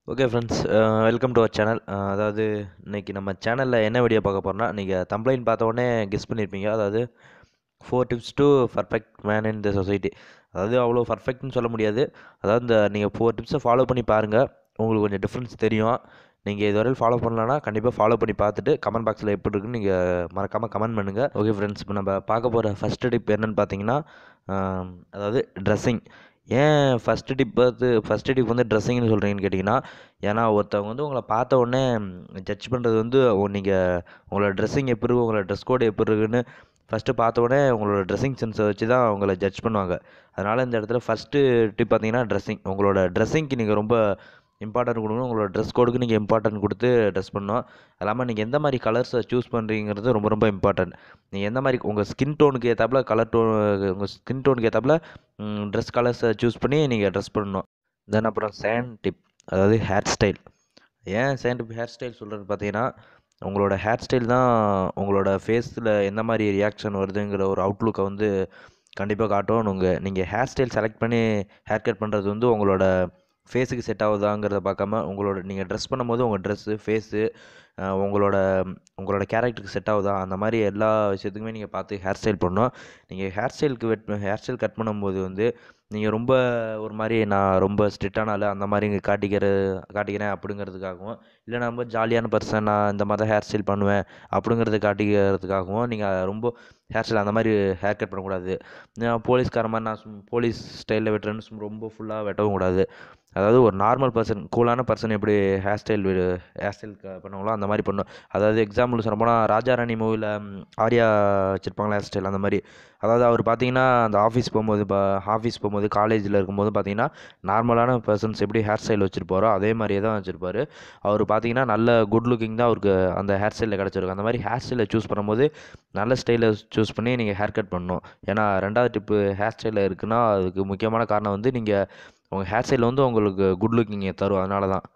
okay friends welcome to our channel அதாவது இன்னைக்கு நம்ம சேனலில் என்ன வீடியோ பார்க்க போகிறோம்னா நீங்கள் தம்ப்ளைன் பார்த்த உடனே கெஸ் பண்ணியிருப்பீங்க அதாவது four tips to perfect man in the society அதாவது அவ்வளோ பர்ஃபெக்ட்னு சொல்ல முடியாது அதாவது இந்த நீங்கள் ஃபோர் டிப்ஸை ஃபாலோ பண்ணி பாருங்கள் உங்களுக்கு கொஞ்சம் டிஃப்ரென்ஸ் தெரியும் நீங்கள் இதுவரையில் ஃபாலோ பண்ணலன்னா கண்டிப்பாக ஃபாலோ பண்ணி பார்த்துட்டு கமெண்ட் பாக்ஸில் எப்படி இருக்குன்னு நீங்கள் மறக்காமல் கமெண்ட் பண்ணுங்கள் ஓகே ஃப்ரெண்ட்ஸ் இப்போ நம்ம பார்க்க போகிற ஃபஸ்ட்டு டிப் என்னென்னு பார்த்தீங்கன்னா ஆம், அதாவது ட்ரெஸ்ஸிங் ஏன் ஃபஸ்ட்டு டிப் பார்த்து ஃபஸ்ட்டு டிப் வந்து ட்ரெஸ்ஸிங்னு சொல்கிறீங்கன்னு கேட்டிங்கன்னா ஏன்னா ஒருத்தவங்க வந்து உங்களை பார்த்த உடனே ஜட்ஜ் பண்ணுறது வந்து நீங்கள் உங்களோட ட்ரெஸ்ஸிங் எப்படி இருக்கு உங்களோட ட்ரெஸ் கோடு எப்படி இருக்குன்னு ஃபஸ்ட்டு பார்த்த உடனே உங்களோட ட்ரெஸ்ஸிங் சென்ஸை வச்சு தான் உங்களை ஜட்ஜ் பண்ணுவாங்க அதனால் இந்த இடத்துல ஃபஸ்ட்டு டிப் பார்த்தீங்கன்னா ட்ரெஸ்ஸிங் உங்களோட ட்ரெஸ்ஸிங்க்கு நீங்கள் ரொம்ப இம்பார்ட்டன்ட் கொடுக்கணும் உங்களோட ட்ரெஸ் கோடுக்கு நீங்கள் இம்பார்ட்டன்ட் கொடுத்து ட்ரெஸ் பண்ணணும் அது இல்லாமல் நீங்கள் எந்த மாதிரி கலர்ஸை சூஸ் பண்ணுறீங்கிறது ரொம்ப ரொம்ப இம்பார்ட்டன்ட் நீங்கள் எந்த மாதிரி உங்கள் ஸ்கின் டோனுக்கு ஏற்றாப்புல கலர் டோன் உங்கள் ஸ்கின் டோனுக்கு ஏற்றாப்புல ட்ரெஸ் கலர்ஸை சூஸ் பண்ணி நீங்கள் ட்ரெஸ் பண்ணணும் தென் அப்புறம் சேண்ட் டிப் அதாவது ஹேர் ஸ்டைல் ஏன் சேண்ட் டிப் ஹேர் ஸ்டைல் சொல்கிறது பார்த்தீங்கன்னா உங்களோட ஹேர் ஸ்டைல் தான் உங்களோட ஃபேஸில் எந்த மாதிரி ரியாக்ஷன் வருதுங்கிற ஒரு அவுட்லுக்கை வந்து கண்டிப்பாக காட்டும் உங்கள் நீங்கள் ஹேர் ஸ்டைல் செலக்ட் பண்ணி ஹேர் கட் பண்ணுறது வந்து உங்களோட ஃபேஸுக்கு செட் ஆகுதாங்கிறத பார்க்காம உங்களோட நீங்கள் ட்ரெஸ் பண்ணும்போது உங்கள் ட்ரெஸ்ஸு ஃபேஸு உங்களோட உங்களோட கேரக்டருக்கு செட் ஆகுதா அந்த மாதிரி எல்லா விஷயத்துக்குமே நீங்கள் பார்த்து ஹேர் ஸ்டைல் பண்ணணும் நீங்கள் ஹேர் ஸ்டைலுக்கு வெட் ஹேர் ஸ்டைல் கட் பண்ணும்போது வந்து நீங்கள் ரொம்ப ஒரு மாதிரி நான் ரொம்ப ஸ்ட்ரிக்டான ஆள் அந்த மாதிரி இங்கே காட்டிக்கிற காட்டிக்கிறேன் அப்படிங்கிறதுக்காகவும் இல்லை நான் ரொம்ப ஜாலியான பர்சன் நான் இந்த மாதிரி ஹேர் ஸ்டைல் பண்ணுவேன் அப்படிங்கிறத காட்டிக்கிறதுக்காகவும் நீங்கள் ரொம்ப ஹேர் ஸ்டைல் அந்த மாதிரி ஹேர் கட் பண்ணக்கூடாது நான் போலீஸ்கார மாதிரி நான் சும் போலீஸ் ஸ்டைலில் வெட்டுறேன்னு சும் ரொம்ப ஃபுல்லாக வெட்டவும் கூடாது அதாவது ஒரு நார்மல் பர்சன் கூலான பர்சன் எப்படி ஹேர் ஸ்டைல் ஹேர் ஸ்டைல் பண்ணுவாங்களோ அந்த மாதிரி பண்ணும் அதாவது எக்ஸாம்பிள் சொல்ல போனால் ராஜாராணி மூவியில் ஆர்யா வச்சுருப்பாங்களா ஹேர் ஸ்டைல் அந்த மாதிரி அதாவது அவர் பார்த்தீங்கன்னா அந்த ஆஃபீஸ் போகும்போது இப்போ ஆஃபீஸ் போகும்போது காலேஜில் இருக்கும்போது பார்த்தீங்கன்னா நார்மலான பர்சன்ஸ் எப்படி ஹேர் ஸ்டைல் வச்சுருப்பாரோ அதே மாதிரியே தான் வச்சுருப்பாரு அவர் பார்த்தீங்கன்னா நல்ல குட் லுக்கிங் தான் அவருக்கு அந்த ஹேர் ஸ்டைலில் கிடச்சிருக்கும் அந்த மாதிரி ஹேர் ஸ்டைலை சூஸ் பண்ணும்போது நல்ல ஸ்டைலை சூஸ் பண்ணி நீங்கள் ஹேர் கட் பண்ணணும் ஏன்னா ரெண்டாவது டிப்பு ஹேர் ஸ்டைலில் இருக்குன்னா அதுக்கு முக்கியமான காரணம் வந்து நீங்கள் உங்கள் ஹேர் ஸ்டைல் வந்து உங்களுக்கு குட் லுக்கிங்கை தரும் அதனால தான்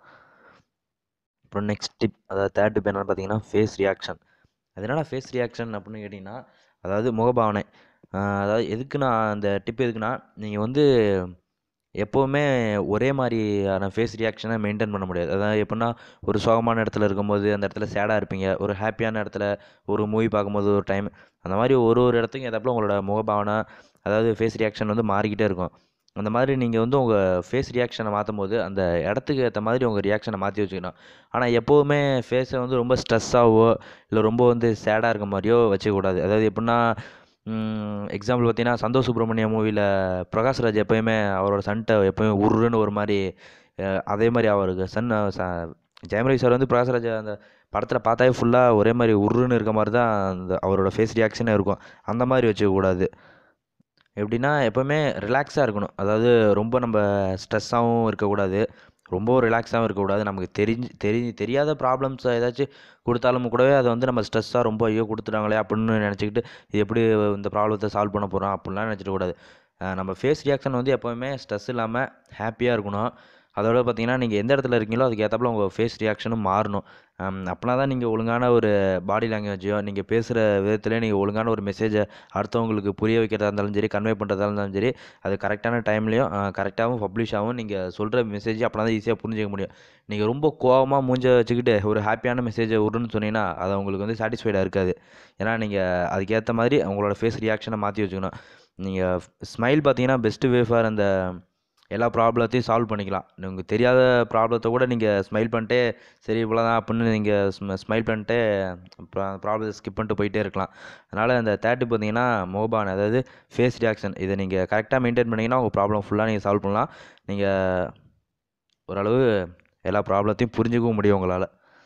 அப்புறம் நெக்ஸ்ட் டிப் அதாவது தேர்ட் டிப் என்னென்னு பார்த்தீங்கன்னா ஃபேஸ் ரியாக்ஷன் அது என்னடா ஃபேஸ் ரியாக்ஷன் அப்படின்னு கேட்டிங்கன்னா அதாவது முகபாவனை ஆஹ் அதாவது எதுக்கு நான் அந்த டிப் எதுக்குன்னா நீங்கள் வந்து எப்போவுமே ஒரே மாதிரியான ஃபேஸ் ரியாக்ஷனை மெயின்டைன் பண்ண முடியாது அதாவது எப்படின்னா ஒரு சோகமான இடத்துல இருக்கும்போது அந்த இடத்துல சேடாக இருப்பீங்க ஒரு ஹாப்பியான இடத்துல ஒரு மூவி பார்க்கும்போது ஒரு டைம் அந்த மாதிரி ஒரு ஒரு இடத்துக்கும் ஏதாப்புல உங்களோட முகபாவனை அதாவது ஃபேஸ் ரியாக்ஷன் வந்து மாறிக்கிட்டே இருக்கும் அந்த மாதிரி நீங்கள் வந்து உங்கள் ஃபேஸ் ரியாக்ஷனை மாற்றும் போது அந்த இடத்துக்கு ஏற்ற மாதிரி உங்கள் ரியாக்ஷனை மாற்றி வச்சுக்கணும் ஆனால் எப்போவுமே ஃபேஸை வந்து ரொம்ப ஸ்ட்ரெஸ்ஸாகவோ இல்லை ரொம்ப வந்து சேடாக இருக்க மாதிரியோ வச்சுக்கக்கூடாது அதாவது எப்படின்னா எக்ஸாம்பிள் பார்த்தீங்கன்னா சந்தோஷ் சுப்ரமணிய மூவியில் பிரகாஷ்ராஜ் எப்போயுமே அவரோட சன்ட்டை எப்போயுமே உருன்னு ஒரு மாதிரி அஹ், அதே மாதிரி அவருக்கு சன் ச- ஜெயம் ரவி சார் வந்து பிரகாஷ்ராஜ் அந்த படத்தில் பார்த்தாவே ஃபுல்லாக ஒரே மாதிரி உருன்னு இருக்க மாதிரி தான் அந்த அவரோட ஃபேஸ் ரியாக்ஷனே இருக்கும் அந்த மாதிரி வச்சுக்கக்கூடாது எப்படின்னா எப்போவுமே ரிலாக்ஸாக இருக்கணும் அதாவது ரொம்ப நம்ம ஸ்ட்ரெஸ்ஸாகவும் இருக்கக்கூடாது ரொம்பவும் ரிலாக்ஸாகவும் இருக்கக்கூடாது நமக்கு தெரிஞ்சு தெரி தெரியாத ப்ராப்ளம்ஸ் ஏதாச்சும் கொடுத்தாலும் கூடவே அதை வந்து நம்ம ஸ்ட்ரெஸ்ஸாக ரொம்ப ஐயோ கொடுத்துட்டாங்களே அப்படின்னு நினச்சிக்கிட்டு இது எப்படி இந்த ப்ராப்ளத்தை சால்வ் பண்ண போகிறோம் அப்படிலாம் நினச்சிட்டு கூடாது அஹ் நம்ம ஃபேஸ் ரியாக்ஷன் வந்து எப்போவுமே ஸ்ட்ரெஸ் இல்லாமல் ஹாப்பியாக இருக்கணும் அதோட பார்த்தீங்கன்னா நீங்கள் எந்த இடத்துல இருக்கீங்களோ அதுக்கு ஏற்றாப்புல உங்கள் ஃபேஸ் ரியாக்ஷனும் மாறணும் அப்படின்னா தான் நீங்கள் ஒழுங்கான ஒரு பாடி லாங்குவேஜையோ நீங்கள் பேசுகிற விதத்துலேயே நீங்கள் ஒழுங்கான ஒரு மெசேஜை அடுத்தவங்களுக்கு புரிய வைக்கிறதா இருந்தாலும் சரி கன்வே பண்ணுறதா இருந்தாலும் சரி அது கரெக்டான டைம்லேயும் கரெக்டாகவும் பப்ளிஷ் ஆகும் நீங்கள் சொல்கிற மெசேஜ் அப்போ தான் ஈஸியாக புரிஞ்சிக்க முடியும் நீங்கள் ரொம்ப கோவமாக மூஞ்ச வச்சுக்கிட்டு ஒரு ஹாப்பியான மெசேஜை விடுன்னு சொன்னீங்கன்னா அது உங்களுக்கு வந்து சாட்டிஸ்ஃபைடாக இருக்காது ஏன்னா நீங்கள் அதுக்கேற்ற மாதிரி உங்களோட ஃபேஸ் ரியாக்ஷனை மாற்றி வச்சுக்கணும் நீங்கள் ஸ்மைல் பார்த்தீங்கன்னா பெஸ்ட்டு வே ஃபார் அந்த எல்லா ப்ராப்ளத்தையும் சால்வ் பண்ணிக்கலாம் உங்களுக்கு தெரியாத ப்ராப்ளத்தை கூட நீங்கள் ஸ்மைல் பண்ணிட்டே சரி இவ்வளோ தான் அப்படின்னு நீங்கள் ஸ்மைல் பண்ணிட்டு ப்ராப்ளத்தை ஸ்கிப் பண்ணிட்டு போயிட்டே இருக்கலாம் அதனால் அந்த தேர்ட்டு பார்த்தீங்கன்னா மோபான் அதாவது ஃபேஸ் ரியாக்ஷன் இதை நீங்கள் கரெக்டாக மெயின்டைன் பண்ணிங்கன்னா உங்கள் ப்ராப்ளம் ஃபுல்லாக நீங்கள் சால்வ் பண்ணலாம் நீங்கள் ஓரளவு எல்லா ப்ராப்ளத்தையும் புரிஞ்சுக்கவும் முடியும் உங்களால்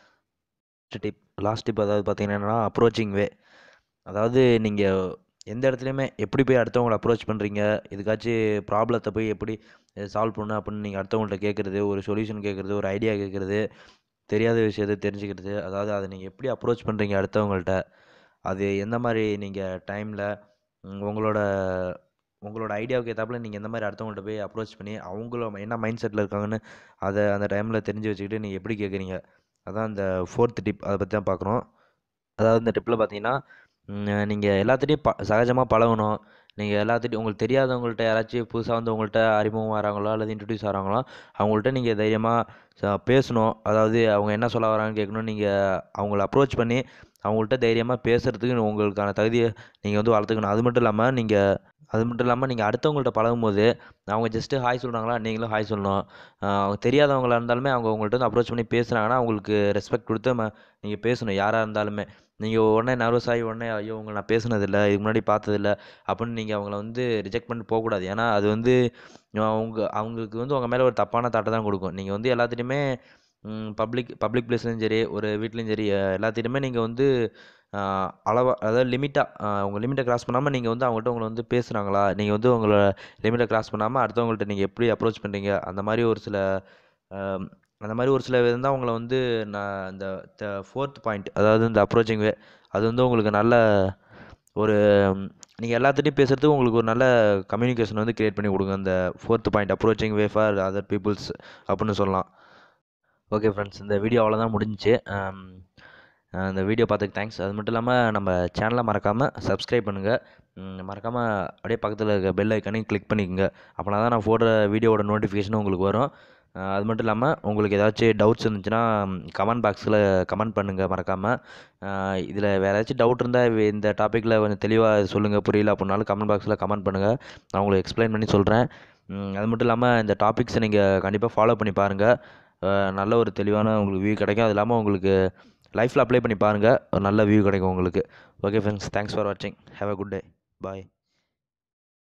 டிப் லாஸ்ட் டிப் அதாவது பார்த்தீங்கன்னா அப்ரோச்சிங் வே அதாவது நீங்கள் எந்த இடத்துலையுமே எப்படி போய் அடுத்தவங்களை அப்ரோச் பண்ணுறீங்க இதுக்காச்சும் ப்ராப்ளத்தை போய் எப்படி சால்வ் பண்ணணும் அப்படின்னு நீங்கள் அடுத்தவங்கள்ட்ட கேட்குறது ஒரு சொல்யூஷன் கேட்குறது ஒரு ஐடியா கேட்குறது தெரியாத விஷயத்தை தெரிஞ்சுக்கிறது அதாவது அதை நீங்கள் எப்படி அப்ரோச் பண்ணுறீங்க அடுத்தவங்கள்ட்ட அது எந்த மாதிரி நீங்கள் டைமில் உங்களோட உங்களோட ஐடியாவுக்கு ஏற்றாப்புல நீங்கள் எந்த மாதிரி அடுத்தவங்கள்ட்ட போய் அப்ரோச் பண்ணி அவங்கள என்ன மைண்ட் செட்டில் இருக்காங்கன்னு அதை அந்த டைமில் தெரிஞ்சு வச்சுக்கிட்டு நீங்கள் எப்படி கேட்குறீங்க அதான் இந்த ஃபோர்த் டிப் அதை பற்றி தான் பார்க்குறோம் அதாவது இந்த டிப்பில் பார்த்தீங்கன்னா நீங்கள் எல்லாத்துட்டையும் ப சகஜமாக பழகணும் நீங்கள் எல்லாத்துட்டையும் உங்களுக்கு தெரியாதவங்கள்ட்ட யாராச்சும் புதுசாக வந்து உங்கள்கிட்ட அறிமுகம் வராங்களோ அல்லது இன்ட்ரடியூஸ் ஆகிறாங்களோ அவங்கள்ட்ட நீங்கள் தைரியமாக பேசணும் அதாவது அவங்க என்ன சொல்ல வராங்கன்னு கேட்கணும் நீங்கள் அவங்கள அப்ரோச் பண்ணி அவங்கள்ட்ட தைரியமாக பேசுகிறதுக்கு உங்களுக்கான தகுதியை நீங்கள் வந்து வளர்த்துக்கணும் அது மட்டும் இல்லாமல் நீங்கள் அது மட்டும் இல்லாமல் நீங்கள் அடுத்தவங்கள்ட்ட பழகும்போது அவங்க ஜஸ்ட்டு ஹாய் சொல்கிறாங்களா நீங்களும் ஹாய் சொல்லணும் அவங்க தெரியாதவங்களா இருந்தாலுமே அவங்க உங்கள்கிட்ட வந்து அப்ரோச் பண்ணி பேசுகிறாங்கன்னா அவங்களுக்கு ரெஸ்பெக்ட் கொடுத்து ம நீங்கள் பேசணும் யாராக இருந்தாலுமே நீங்கள் உடனே நர்வஸ் ஆகி உடனே ஐயோ உங்களை நான் பேசுனதில்ல இதுக்கு முன்னாடி பார்த்ததில்ல அப்படின்னு நீங்கள் அவங்கள வந்து ரிஜெக்ட் பண்ணிட்டு போகக்கூடாது ஏன்னா அது வந்து அவங்க அவங்களுக்கு வந்து உங்கள் மேலே ஒரு தப்பான தாட்டை தான் கொடுக்கும் நீங்கள் வந்து எல்லாத்துட்டையுமே பப்ளிக் பப்ளிக் பிளேஸ்லையும் சரி ஒரு வீட்லேயும் சரி எல்லாத்திட்டையுமே நீங்கள் வந்து அளவாக அதாவது லிமிட்டாக உங்கள் லிமிட்டை கிராஸ் பண்ணாமல் நீங்கள் வந்து அவங்கள்ட்ட உங்களை வந்து பேசுகிறாங்களா நீங்கள் வந்து உங்களோட லிமிட்டை கிராஸ் பண்ணாமல் அடுத்தவங்கள்ட்ட நீங்கள் எப்படி அப்ரோச் பண்ணுறீங்க அந்த மாதிரி ஒரு சில அந்த மாதிரி ஒரு சில விதம் தான் உங்களை வந்து நான் இந்த த ஃபோர்த் பாயிண்ட் அதாவது இந்த அப்ரோச்சிங் வே அது வந்து உங்களுக்கு நல்ல ஒரு நீங்கள் எல்லாத்துட்டையும் பேசுகிறதுக்கு உங்களுக்கு ஒரு நல்ல கம்யூனிகேஷன் வந்து க்ரியேட் பண்ணி கொடுங்க அந்த fourth point approaching way for other peoples அப்படின்னு சொல்லலாம் ஓகே ஃப்ரெண்ட்ஸ் இந்த வீடியோ அவ்வளோதான் முடிஞ்சிச்சு இந்த வீடியோ பார்த்துக்கு தேங்க்ஸ் அது மட்டும் இல்லாமல் நம்ம சேனலை மறக்காமல் சப்ஸ்கிரைப் பண்ணுங்கள் மறக்காமல் அப்படியே பக்கத்தில் இருக்க பெல் ஐக்கானையும் கிளிக் பண்ணிக்கோங்க அப்படின்னா தான் நான் போடுற வீடியோவோட நோட்டிஃபிகேஷனும் உங்களுக்கு வரும் அது மட்டும் இல்லாமல் உங்களுக்கு ஏதாச்சும் டவுட்ஸ் இருந்துச்சுன்னா கமெண்ட் பாக்ஸில் கமெண்ட் பண்ணுங்கள் மறக்காமல் இதில் வேறு ஏதாச்சும் டவுட் இருந்தால் இந்த டாப்பிக்கில் கொஞ்சம் தெளிவாக சொல்லுங்கள் புரியல அப்படின்னாலும் கமெண்ட் பாக்ஸில் கமெண்ட் பண்ணுங்கள் நான் உங்களுக்கு எக்ஸ்பிளைன் பண்ணி சொல்கிறேன் அது மட்டும் இல்லாமல் இந்த டாபிக்ஸை நீங்கள் கண்டிப்பாக ஃபாலோ பண்ணி பாருங்கள் நல்ல ஒரு தெளிவான உங்களுக்கு வியூ கிடைக்கும் அது இல்லாமல் உங்களுக்கு லைஃப்பில் அப்ளை பண்ணி பாருங்கள் ஒரு நல்ல வியூ கிடைக்கும் உங்களுக்கு ஓகே ஃப்ரெண்ட்ஸ் தேங்க்ஸ் ஃபார் வாட்சிங் have a good day bye